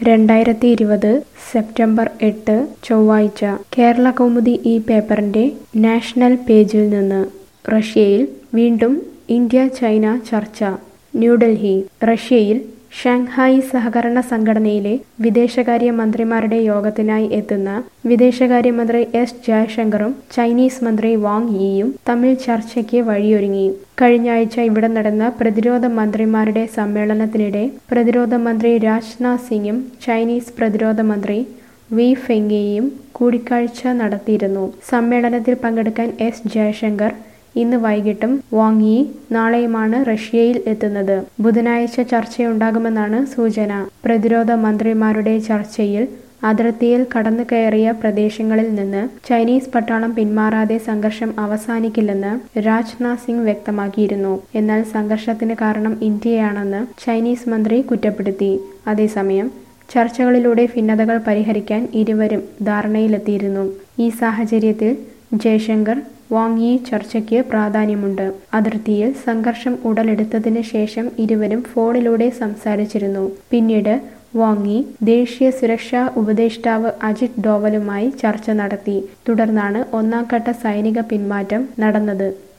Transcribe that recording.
രണ്ടായിരത്തി ഇരുപത് സെപ്റ്റംബർ എട്ട് ചൊവ്വാഴ്ച കേരള കൗമുദി ഈ പേപ്പറിന്റെ നാഷണൽ പേജിൽ നിന്ന് റഷ്യയിൽ വീണ്ടും ഇന്ത്യ ചൈന ചർച്ച ന്യൂഡൽഹി റഷ്യയിൽ ഷാങ്ഹായി സഹകരണ സംഘടനയിലെ വിദേശകാര്യ മന്ത്രിമാരുടെ യോഗത്തിനായി എത്തുന്ന വിദേശകാര്യമന്ത്രി എസ് ജയശങ്കറും ചൈനീസ് മന്ത്രി വാങ് യിയും തമ്മിൽ ചർച്ചയ്ക്ക് വഴിയൊരുങ്ങി കഴിഞ്ഞ ആഴ്ച ഇവിടെ നടന്ന പ്രതിരോധ മന്ത്രിമാരുടെ സമ്മേളനത്തിനിടെ പ്രതിരോധ മന്ത്രി രാജ്നാഥ് സിംഗും ചൈനീസ് പ്രതിരോധ മന്ത്രി വി ഫെങ്ങയും കൂടിക്കാഴ്ച നടത്തിയിരുന്നു സമ്മേളനത്തിൽ പങ്കെടുക്കാൻ എസ് ജയശങ്കർ ഇന്ന് വൈകിട്ടും വാങ് യി നാളെയുമാണ് റഷ്യയിൽ എത്തുന്നത് ബുധനാഴ്ച ചർച്ചയുണ്ടാകുമെന്നാണ് സൂചന പ്രതിരോധ മന്ത്രിമാരുടെ ചർച്ചയിൽ അതിർത്തിയിൽ കടന്നു കയറിയ പ്രദേശങ്ങളിൽ നിന്ന് ചൈനീസ് പട്ടാളം പിന്മാറാതെ സംഘർഷം അവസാനിക്കില്ലെന്ന് രാജ്നാഥ് സിംഗ് വ്യക്തമാക്കിയിരുന്നു എന്നാൽ സംഘർഷത്തിന് കാരണം ഇന്ത്യയാണെന്ന് ചൈനീസ് മന്ത്രി കുറ്റപ്പെടുത്തി അതേസമയം ചർച്ചകളിലൂടെ ഭിന്നതകൾ പരിഹരിക്കാൻ ഇരുവരും ധാരണയിലെത്തിയിരുന്നു ഈ സാഹചര്യത്തിൽ ജയശങ്കർ വാങ് യി ചർച്ചയ്ക്ക് പ്രാധാന്യമുണ്ട് അതിർത്തിയിൽ സംഘർഷം ഉടലെടുത്തതിന് ശേഷം ഇരുവരും ഫോണിലൂടെ സംസാരിച്ചിരുന്നു പിന്നീട് വാങ് യി ദേശീയ സുരക്ഷാ ഉപദേഷ്ടാവ് അജിത് ഡോവലുമായി ചർച്ച നടത്തി തുടർന്നാണ് ഒന്നാം ഘട്ട സൈനിക പിന്മാറ്റം നടന്നത്